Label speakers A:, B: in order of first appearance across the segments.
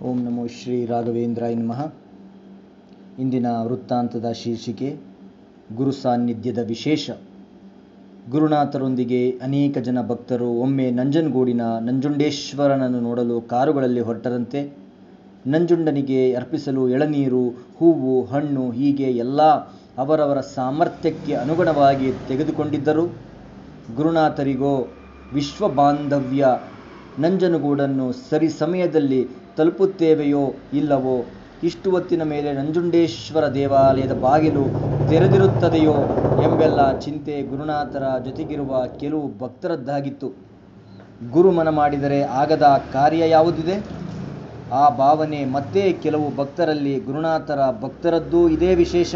A: ಓಂ ನಮೋ ಶ್ರೀ ರಾಘವೇಂದ್ರಾಯ ನಮಃ ಇಂದಿನ ವೃತ್ತಾಂತದ ಶೀರ್ಷಿಕೆ ಗುರು ಸಾನ್ನಿಧ್ಯದ ವಿಶೇಷ ಗುರುನಾಥರೊಂದಿಗೆ ಅನೇಕ ಜನ ಭಕ್ತರು ಒಮ್ಮೆ ನಂಜನಗೂಡಿನ ನಂಜುಂಡೇಶ್ವರನನ್ನು ನೋಡಲು ಕಾರುಗಳಲ್ಲಿ ಹೊರಟರಂತೆ ನಂಜುಂಡನಿಗೆ ಅರ್ಪಿಸಲು ಎಳನೀರು ಹೂವು ಹಣ್ಣು ಹೀಗೆ ಎಲ್ಲ ಅವರವರ ಸಾಮರ್ಥ್ಯಕ್ಕೆ ಅನುಗುಣವಾಗಿ ತೆಗೆದುಕೊಂಡಿದ್ದರು ಗುರುನಾಥರಿಗೋ ವಿಶ್ವ ಬಾಂಧವ್ಯ ನಂಜನಗೂಡನ್ನು ಸರಿ ಸಮಯದಲ್ಲಿ ತಲುಪುತ್ತೇವೆಯೋ ಇಲ್ಲವೋ ಇಷ್ಟು ಹೊತ್ತಿನ ಮೇಲೆ ನಂಜುಂಡೇಶ್ವರ ದೇವಾಲಯದ ಬಾಗಿಲು ತೆರೆದಿರುತ್ತದೆಯೋ ಎಂಬೆಲ್ಲ ಚಿಂತೆ ಗುರುನಾಥರ ಜೊತೆಗಿರುವ ಕೆಲವು ಭಕ್ತರದ್ದಾಗಿತ್ತು ಗುರುಮನ ಮಾಡಿದರೆ ಆಗದ ಕಾರ್ಯ ಯಾವುದಿದೆ ಆ ಭಾವನೆ ಮತ್ತೆ ಕೆಲವು ಭಕ್ತರಲ್ಲಿ ಗುರುನಾಥರ ಭಕ್ತರದ್ದೂ ಇದೇ ವಿಶೇಷ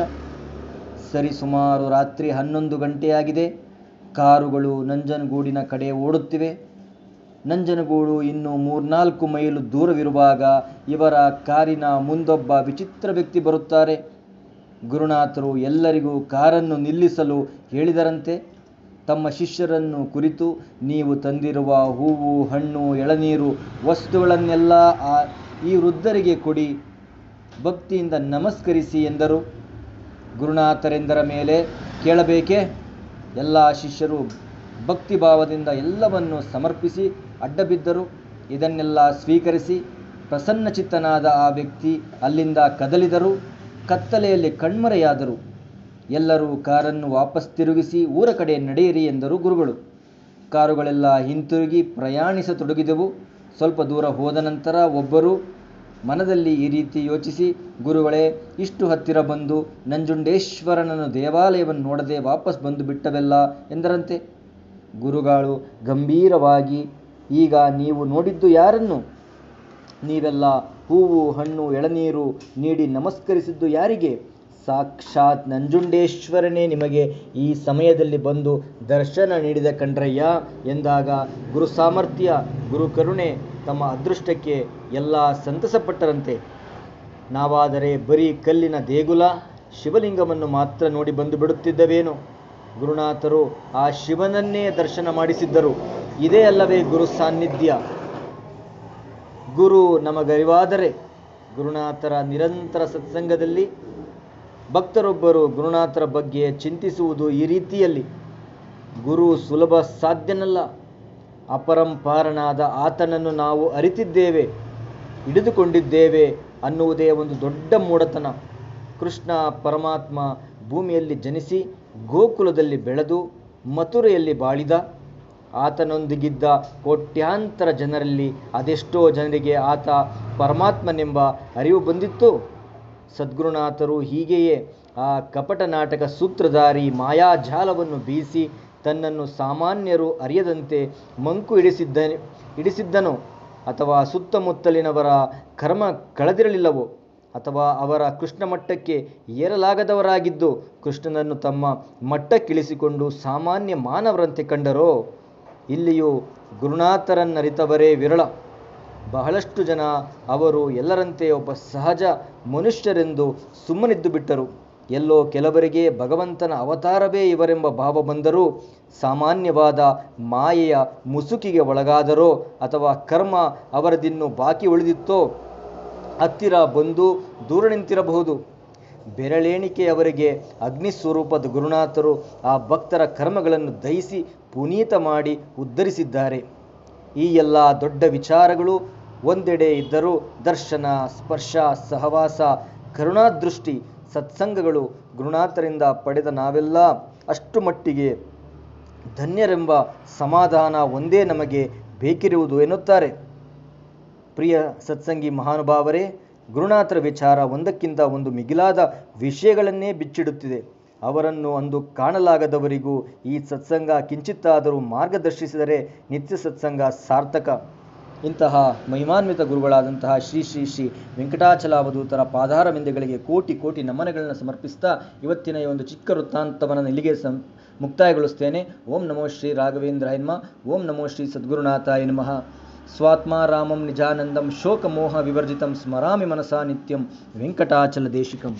A: ಸರಿ ಸುಮಾರು ರಾತ್ರಿ ಹನ್ನೊಂದು ಗಂಟೆಯಾಗಿದೆ ಕಾರುಗಳು ನಂಜನಗೂಡಿನ ಕಡೆ ಓಡುತ್ತಿವೆ ನಂಜನಗೂಡು ಇನ್ನು ಮೂರ್ನಾಲ್ಕು ಮೈಲು ದೂರವಿರುವಾಗ ಇವರ ಕಾರಿನ ಮುಂದೊಬ್ಬ ವಿಚಿತ್ರ ವ್ಯಕ್ತಿ ಬರುತ್ತಾರೆ ಗುರುನಾಥರು ಎಲ್ಲರಿಗೂ ಕಾರನ್ನು ನಿಲ್ಲಿಸಲು ಹೇಳಿದರಂತೆ ತಮ್ಮ ಶಿಷ್ಯರನ್ನು ಕುರಿತು ನೀವು ತಂದಿರುವ ಹೂವು ಹಣ್ಣು ಎಳನೀರು ವಸ್ತುಗಳನ್ನೆಲ್ಲ ಆ ಈ ವೃದ್ಧರಿಗೆ ಕೊಡಿ ಭಕ್ತಿಯಿಂದ ನಮಸ್ಕರಿಸಿ ಎಂದರು ಗುರುನಾಥರೆಂದರ ಮೇಲೆ ಕೇಳಬೇಕೇ ಎಲ್ಲ ಶಿಷ್ಯರು ಭಕ್ತಿಭಾವದಿಂದ ಎಲ್ಲವನ್ನು ಸಮರ್ಪಿಸಿ ಅಡ್ಡಬಿದ್ದರು ಇದನ್ನೆಲ್ಲ ಸ್ವೀಕರಿಸಿ ಪ್ರಸನ್ನಚಿತ್ತನಾದ ಆ ವ್ಯಕ್ತಿ ಅಲ್ಲಿಂದ ಕದಲಿದರು ಕತ್ತಲೆಯಲ್ಲಿ ಕಣ್ಮರೆಯಾದರು ಎಲ್ಲರೂ ಕಾರನ್ನು ವಾಪಸ್ ತಿರುಗಿಸಿ ಊರ ಕಡೆ ನಡೆಯಿರಿ ಎಂದರು ಗುರುಗಳು ಕಾರುಗಳೆಲ್ಲ ಹಿಂತಿರುಗಿ ಪ್ರಯಾಣಿಸತೊಡಗಿದೆವು ಸ್ವಲ್ಪ ದೂರ ಹೋದ ನಂತರ ಒಬ್ಬರು ಮನದಲ್ಲಿ ಈ ರೀತಿ ಯೋಚಿಸಿ ಗುರುಗಳೇ ಇಷ್ಟು ಹತ್ತಿರ ಬಂದು ನಂಜುಂಡೇಶ್ವರನನ್ನು ದೇವಾಲಯವನ್ನು ನೋಡದೆ ವಾಪಸ್ ಬಂದು ಬಿಟ್ಟವೆಲ್ಲ ಎಂದರಂತೆ ಗುರುಗಳು ಗಂಭೀರವಾಗಿ ಈಗ ನೀವು ನೋಡಿದ್ದು ಯಾರನ್ನು ನೀವೆಲ್ಲ ಹೂವು ಹಣ್ಣು ಎಳನೀರು ನೀಡಿ ನಮಸ್ಕರಿಸಿದ್ದು ಯಾರಿಗೆ ಸಾಕ್ಷಾತ್ ನಂಜುಂಡೇಶ್ವರನೇ ನಿಮಗೆ ಈ ಸಮಯದಲ್ಲಿ ಬಂದು ದರ್ಶನ ನೀಡಿದ ಕಂಡ್ರಯ್ಯ ಎಂದಾಗ ಗುರು ಸಾಮರ್ಥ್ಯ ಗುರು ಕರುಣೆ ತಮ್ಮ ಅದೃಷ್ಟಕ್ಕೆ ಎಲ್ಲ ಸಂತಸಪಟ್ಟರಂತೆ ನಾವಾದರೆ ಬರೀ ಕಲ್ಲಿನ ದೇಗುಲ ಶಿವಲಿಂಗವನ್ನು ಮಾತ್ರ ನೋಡಿ ಬಂದು ಬಿಡುತ್ತಿದ್ದವೇನು ಗುರುನಾಥರು ಆ ಶಿವನನ್ನೇ ದರ್ಶನ ಮಾಡಿಸಿದ್ದರು ಇದೇ ಅಲ್ಲವೇ ಗುರು ಸಾನ್ನಿಧ್ಯ ಗುರು ನಮಗರಿವಾದರೆ ಗುರುನಾಥರ ನಿರಂತರ ಸತ್ಸಂಗದಲ್ಲಿ ಭಕ್ತರೊಬ್ಬರು ಗುರುನಾಥರ ಬಗ್ಗೆ ಚಿಂತಿಸುವುದು ಈ ರೀತಿಯಲ್ಲಿ ಗುರು ಸುಲಭ ಸಾಧ್ಯನಲ್ಲ ಅಪರಂಪಾರನಾದ ಆತನನ್ನು ನಾವು ಅರಿತಿದ್ದೇವೆ ಹಿಡಿದುಕೊಂಡಿದ್ದೇವೆ ಅನ್ನುವುದೇ ಒಂದು ದೊಡ್ಡ ಮೂಢತನ ಕೃಷ್ಣ ಪರಮಾತ್ಮ ಭೂಮಿಯಲ್ಲಿ ಜನಿಸಿ ಗೋಕುಲದಲ್ಲಿ ಬೆಳೆದು ಮಥುರೆಯಲ್ಲಿ ಬಾಳಿದ ಆತನೊಂದಿಗಿದ್ದ ಕೋಟ್ಯಾಂತರ ಜನರಲ್ಲಿ ಅದೆಷ್ಟೋ ಜನರಿಗೆ ಆತ ಪರಮಾತ್ಮನೆಂಬ ಅರಿವು ಬಂದಿತ್ತು ಸದ್ಗುರುನಾಥರು ಹೀಗೆಯೇ ಆ ಕಪಟ ನಾಟಕ ಸೂತ್ರಧಾರಿ ಮಾಯಾಜಾಲವನ್ನು ಬೀಸಿ ತನ್ನನ್ನು ಸಾಮಾನ್ಯರು ಅರಿಯದಂತೆ ಮಂಕು ಹಿಡಿಸಿದ್ದ ಹಿಡಿಸಿದ್ದನೋ ಅಥವಾ ಸುತ್ತಮುತ್ತಲಿನವರ ಕರ್ಮ ಕಳೆದಿರಲಿಲ್ಲವೋ ಅಥವಾ ಅವರ ಕೃಷ್ಣ ಮಟ್ಟಕ್ಕೆ ಏರಲಾಗದವರಾಗಿದ್ದು ಕೃಷ್ಣನನ್ನು ತಮ್ಮ ಮಟ್ಟಕ್ಕಿಳಿಸಿಕೊಂಡು ಸಾಮಾನ್ಯ ಮಾನವರಂತೆ ಕಂಡರೋ ಇಲ್ಲಿಯೂ ಗುರುನಾಥರನ್ನರಿತವರೇ ವಿರಳ ಬಹಳಷ್ಟು ಜನ ಅವರು ಎಲ್ಲರಂತೆ ಒಬ್ಬ ಸಹಜ ಮನುಷ್ಯರೆಂದು ಸುಮ್ಮನಿದ್ದು ಬಿಟ್ಟರು ಎಲ್ಲೋ ಕೆಲವರಿಗೆ ಭಗವಂತನ ಅವತಾರವೇ ಇವರೆಂಬ ಭಾವ ಬಂದರೂ ಸಾಮಾನ್ಯವಾದ ಮಾಯೆಯ ಮುಸುಕಿಗೆ ಒಳಗಾದರೋ ಅಥವಾ ಕರ್ಮ ಅವರದಿನ್ನು ಬಾಕಿ ಉಳಿದಿತ್ತೋ ಹತ್ತಿರ ಬಂದು ದೂರ ನಿಂತಿರಬಹುದು ಬೆರಳೆಣಿಕೆಯವರಿಗೆ ಅಗ್ನಿ ಸ್ವರೂಪದ ಗುರುನಾಥರು ಆ ಭಕ್ತರ ಕರ್ಮಗಳನ್ನು ದಹಿಸಿ ಪುನೀತ ಮಾಡಿ ಉದ್ಧರಿಸಿದ್ದಾರೆ ಈ ಎಲ್ಲ ದೊಡ್ಡ ವಿಚಾರಗಳು ಒಂದೆಡೆ ಇದ್ದರೂ ದರ್ಶನ ಸ್ಪರ್ಶ ಸಹವಾಸ ಕರುಣಾದೃಷ್ಟಿ ಸತ್ಸಂಗಗಳು ಗುರುನಾಥರಿಂದ ಪಡೆದ ನಾವೆಲ್ಲ ಅಷ್ಟು ಮಟ್ಟಿಗೆ ಧನ್ಯರೆಂಬ ಸಮಾಧಾನ ಒಂದೇ ನಮಗೆ ಬೇಕಿರುವುದು ಎನ್ನುತ್ತಾರೆ ಪ್ರಿಯ ಸತ್ಸಂಗಿ ಮಹಾನುಭಾವರೇ ಗುರುನಾಥರ ವಿಚಾರ ಒಂದಕ್ಕಿಂತ ಒಂದು ಮಿಗಿಲಾದ ವಿಷಯಗಳನ್ನೇ ಬಿಚ್ಚಿಡುತ್ತಿದೆ ಅವರನ್ನು ಅಂದು ಕಾಣಲಾಗದವರಿಗೂ ಈ ಸತ್ಸಂಗ ಕಿಂಚಿತ್ತಾದರೂ ಮಾರ್ಗದರ್ಶಿಸಿದರೆ ನಿತ್ಯ ಸತ್ಸಂಗ ಸಾರ್ಥಕ ಇಂತಹ ಮಹಿಮಾನ್ವಿತ ಗುರುಗಳಾದಂತಹ ಶ್ರೀ ಶ್ರೀ ಶ್ರೀ ವೆಂಕಟಾಚಲಾವಧೂತರ ಪಾದಾರ ಮಿಂದೆಗಳಿಗೆ ಕೋಟಿ ಕೋಟಿ ನಮನಗಳನ್ನು ಸಮರ್ಪಿಸ್ತಾ ಇವತ್ತಿನ ಈ ಒಂದು ಚಿಕ್ಕ ವೃತ್ತಾಂತವನ್ನು ಇಲ್ಲಿಗೆ ಸಂ ಮುಕ್ತಾಯಗೊಳಿಸ್ತೇನೆ ಓಂ ನಮೋ ಶ್ರೀ ರಾಘವೇಂದ್ರ ಹೆನ್ಮ ಓಂ ನಮೋ ಶ್ರೀ ಸದ್ಗುರುನಾಥಾಯ ನಮಃ ಸ್ವಾತ್ಮ ರಾಮಂ ನಿಜಾನಂದಂ ಶೋಕಮೋಹ ವಿವರ್ಜಿತಂ ಸ್ಮರಾಮಿ ಮನಸಾ ನಿತ್ಯಂ ವೆಂಕಟಾಚಲ ದೇಶಿಕಂ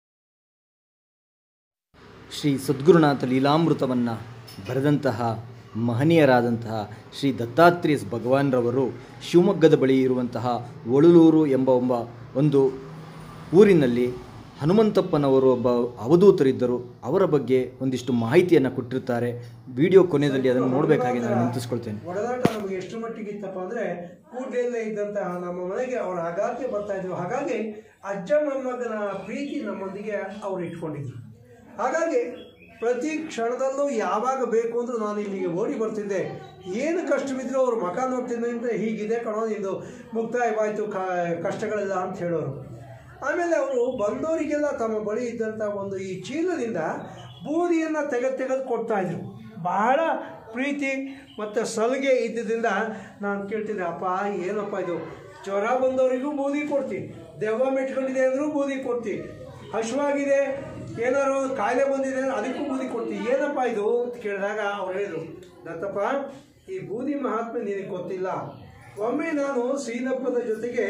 A: ಶ್ರೀ ಸದ್ಗುರುನಾಥ ಲೀಲಾಮೃತವನ್ನು ಬರೆದಂತಹ ಮಹನೀಯರಾದಂತಹ ಶ್ರೀ ದತ್ತಾತ್ರೇಯ ಭಗವಾನ್ರವರು ಶಿವಮೊಗ್ಗದ ಬಳಿ ಇರುವಂತಹ ಒಳಲೂರು ಎಂಬ ಒಬ್ಬ ಒಂದು ಊರಿನಲ್ಲಿ ಹನುಮಂತಪ್ಪನವರು ಒಬ್ಬ ಅವಧೂತರಿದ್ದರು ಅವರ ಬಗ್ಗೆ ಒಂದಿಷ್ಟು ಮಾಹಿತಿಯನ್ನು ಕೊಟ್ಟಿರ್ತಾರೆ ವಿಡಿಯೋ ಕೊನೆಯಲ್ಲಿ ಅದನ್ನು ನೋಡಬೇಕಾಗಿ ನಾನು ನಿಂತಿಸ್ಕೊಳ್ತೇನೆ
B: ಒಡನಾಟ ನಮಗೆ ಎಷ್ಟು ಮಟ್ಟಿಗೆ ಇತ್ತಪ್ಪ ಅಂದ್ರೆ ಕೂಡ್ಲೆಯಲ್ಲೇ ಇದ್ದಂತಹ ನಮ್ಮ ಮನೆಗೆ ಅವ್ರ ಆಗಾಗ್ಗೆ ಬರ್ತಾ ಇದ್ರು ಹಾಗಾಗಿ ಅಜ್ಜ ಮೊಮ್ಮಗನ ಪ್ರೀತಿ ನಮ್ಮೊಂದಿಗೆ ಅವ್ರು ಇಟ್ಕೊಂಡಿದ್ರು ಹಾಗಾಗಿ ಪ್ರತಿ ಕ್ಷಣದಲ್ಲೂ ಯಾವಾಗ ಬೇಕು ಅಂದ್ರೂ ನಾನು ಇಲ್ಲಿಗೆ ಓಡಿ ಬರ್ತಿದ್ದೆ ಏನು ಕಷ್ಟವಿದ್ರೂ ಅವ್ರ ಮಕ ನೋಡ್ತಿದ್ದೆ ಅಂದರೆ ಹೀಗಿದೆ ಕಣೋ ನಿಂದು ಮುಕ್ತಾಯವಾಯಿತು ಕ ಕಷ್ಟಗಳೆಲ್ಲ ಅಂತ ಹೇಳೋರು ಆಮೇಲೆ ಅವರು ಬಂದವರಿಗೆಲ್ಲ ತಮ್ಮ ಬಳಿ ಇದ್ದಂಥ ಒಂದು ಈ ಚೀಲದಿಂದ ಬೂದಿಯನ್ನು ತೆಗೆದು ತೆಗೆದು ಕೊಡ್ತಾ ಇದ್ರು ಬಹಳ ಪ್ರೀತಿ ಮತ್ತು ಸಲಿಗೆ ಇದ್ದಿದ್ದರಿಂದ ನಾನು ಕೇಳ್ತಿದ್ದೆ ಅಪ್ಪ ಏನಪ್ಪ ಇದು ಜ್ವರ ಬಂದವರಿಗೂ ಬೂದಿ ಕೊಡ್ತೀನಿ ದೆವ್ವ ಮೆಟ್ಕೊಂಡಿದೆ ಅಂದರೂ ಬೂದಿ ಕೊಡ್ತೀನಿ ಹಸುವಾಗಿದೆ ಏನಾದ್ರು ಒಂದು ಕಾಯಿಲೆ ಬಂದಿದೆ ಅಂದ್ರೆ ಅದಕ್ಕೂ ಬೂದಿ ಕೊಡ್ತೀನಿ ಏನಪ್ಪ ಇದು ಅಂತ ಕೇಳಿದಾಗ ಅವ್ರು ಹೇಳಿದ್ರು ದತ್ತಪ್ಪ ಈ ಬೂದಿ ಮಹಾತ್ಮೆ ನಿನಗೆ ಗೊತ್ತಿಲ್ಲ ಒಮ್ಮೆ ನಾನು ಸೀನಪ್ಪನ ಜೊತೆಗೆ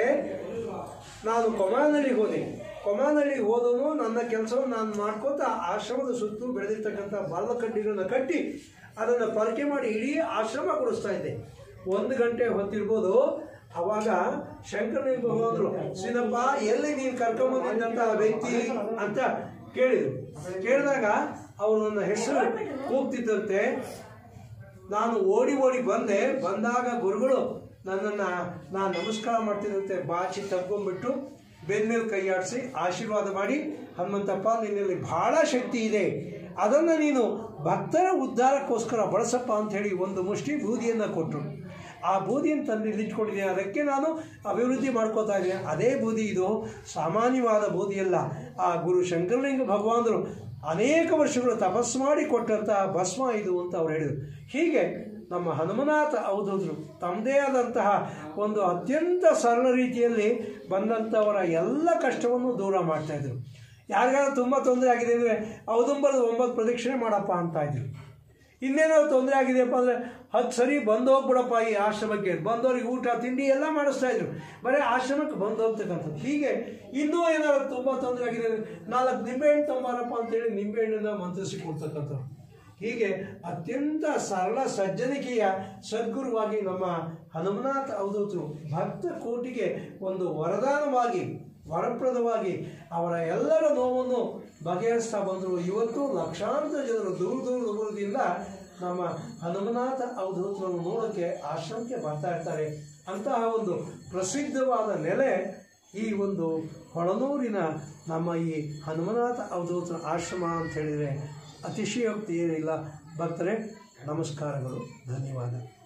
B: ನಾನು ಕೊಮಾನಹಳ್ಳಿಗೆ ಹೋದೆ ಕೊಮಾನಹಳ್ಳಿಗೆ ಹೋದನು ನನ್ನ ಕೆಲಸವನ್ನು ನಾನು ಮಾಡ್ಕೋತಾ ಆಶ್ರಮದ ಸುತ್ತಲೂ ಬೆಳೆದಿರ್ತಕ್ಕಂಥ ಬಾಲದ ಕಡ್ಡಿಗಳನ್ನ ಕಟ್ಟಿ ಅದನ್ನು ಪರಕೆ ಮಾಡಿ ಇಡೀ ಆಶ್ರಮ ಕೊಡಿಸ್ತಾ ಇದ್ದೆ ಒಂದು ಗಂಟೆ ಹೊತ್ತಿರ್ಬೋದು ಅವಾಗ ಶಂಕರನಿಗೆ ಭಗವಂತರು ಸೀನಪ್ಪ ಎಲ್ಲಿ ನೀನು ಕರ್ಕೊಂಬಂದಿದ್ದಂಥ ವ್ಯಕ್ತಿ ಅಂತ ಕೇಳಿದ್ರು ಕೇಳಿದಾಗ ಅವರು ನನ್ನ ಹೆಸರು ಕೂಗ್ತಿದ್ದಂತೆ ನಾನು ಓಡಿ ಓಡಿ ಬಂದೆ ಬಂದಾಗ ಗುರುಗಳು ನನ್ನನ್ನು ನಾನು ನಮಸ್ಕಾರ ಮಾಡ್ತಿದ್ದಂತೆ ಬಾಚಿ ತಗೊಂಡ್ಬಿಟ್ಟು ಬೆನ್ಮೇಲೆ ಕೈಯಾಡಿಸಿ ಆಶೀರ್ವಾದ ಮಾಡಿ ಹನುಮಂತಪ್ಪ ನಿನ್ನಲ್ಲಿ ಬಹಳ ಶಕ್ತಿ ಇದೆ ಅದನ್ನು ನೀನು ಭಕ್ತರ ಉದ್ಧಾರಕ್ಕೋಸ್ಕರ ಬಳಸಪ್ಪ ಅಂತ ಹೇಳಿ ಒಂದು ಮುಷ್ಟಿ ಬೂದಿಯನ್ನು ಕೊಟ್ಟರು ಆ ಬೂದಿಯನ್ನು ತಂದು ಇಲ್ಲಿಟ್ಕೊಂಡಿದ್ದೀನಿ ಅದಕ್ಕೆ ನಾನು ಅಭಿವೃದ್ಧಿ ಮಾಡ್ಕೋತಾ ಇದ್ದೀನಿ ಅದೇ ಬೂದಿ ಇದು ಸಾಮಾನ್ಯವಾದ ಬೂದಿಯಲ್ಲ ಆ ಗುರು ಶಂಕರಲಿಂಗ ಭಗವಾನರು ಅನೇಕ ವರ್ಷಗಳು ತಪಸ್ಸು ಮಾಡಿ ಕೊಟ್ಟಂತಹ ಭಸ್ಮ ಇದು ಅಂತ ಅವ್ರು ಹೇಳಿದರು ಹೀಗೆ ನಮ್ಮ ಹನುಮನಾಥ ಅವಧೂತರು ತಮ್ಮದೇ ಆದಂತಹ ಒಂದು ಅತ್ಯಂತ ಸರಳ ರೀತಿಯಲ್ಲಿ ಬಂದಂಥವರ ಎಲ್ಲ ಕಷ್ಟವನ್ನು ದೂರ ಮಾಡ್ತಾಯಿದ್ರು ಯಾರಿಗಾದ್ರೂ ತುಂಬ ತೊಂದರೆ ಆಗಿದೆ ಅಂದರೆ ಔದುಂಬರದ ಒಂಬತ್ತು ಪ್ರದಕ್ಷಿಣೆ ಮಾಡಪ್ಪ ಅಂತ ಇದ್ರು ಇನ್ನೇನಾದ್ರು ತೊಂದರೆ ಆಗಿದೆಯಪ್ಪ ಅಂದರೆ ಹತ್ತು ಸರಿ ಬಂದು ಹೋಗ್ಬಿಡಪ್ಪ ಈ ಆಶ್ರಮಕ್ಕೆ ಬಂದವ್ರಿಗೆ ಊಟ ತಿಂಡಿ ಎಲ್ಲ ಮಾಡಿಸ್ತಾ ಇದ್ರು ಬರೀ ಆಶ್ರಮಕ್ಕೆ ಬಂದು ಹೋಗ್ತಕ್ಕಂಥದ್ದು ಹೀಗೆ ಇನ್ನೂ ಏನಾದ್ರು ತುಂಬ ತೊಂದರೆ ಆಗಿದೆ ಅಂದರೆ ನಾಲ್ಕು ನಿಂಬೆಹಣ್ಣು ತೊಂಬಾರಪ್ಪ ಅಂತೇಳಿ ನಿಂಬೆಹಣ್ಣನ್ನು ಮಂತ್ರಿಸಿ ಕೊಡ್ತಕ್ಕಂಥದ್ದು ಹೀಗೆ ಅತ್ಯಂತ ಸರಳ ಸಜ್ಜನಿಕೆಯ ಸದ್ಗುರುವಾಗಿ ನಮ್ಮ ಹನುಮನಾಥ ಅವಧೂತರು ಭಕ್ತ ಕೋಟಿಗೆ ಒಂದು ವರದಾನವಾಗಿ ವರಪ್ರದವಾಗಿ ಅವರ ಎಲ್ಲರ ನೋವನ್ನು ಬಗೆಹರಿಸ್ತಾ ಬಂದರು ಇವತ್ತು ಲಕ್ಷಾಂತರ ಜನರು ದೂರ ದೂರ ದೂರದಿಂದ ನಮ್ಮ ಹನುಮನಾಥ ಅವಧೂತರನ್ನು ನೋಡೋಕ್ಕೆ ಆಶ್ರಮಕ್ಕೆ ಬರ್ತಾ ಇರ್ತಾರೆ ಅಂತಹ ಒಂದು ಪ್ರಸಿದ್ಧವಾದ ನೆಲೆ ಈ ಒಂದು ಹೊಳನೂರಿನ ನಮ್ಮ ಈ ಹನುಮನಾಥ ಅವಧೂತರ ಆಶ್ರಮ ಅಂತ ಹೇಳಿದರೆ ಅತಿಶಯೋಕ್ತಿ ಏನಿಲ್ಲ ಭಕ್ತರೇ ನಮಸ್ಕಾರಗಳು ಧನ್ಯವಾದ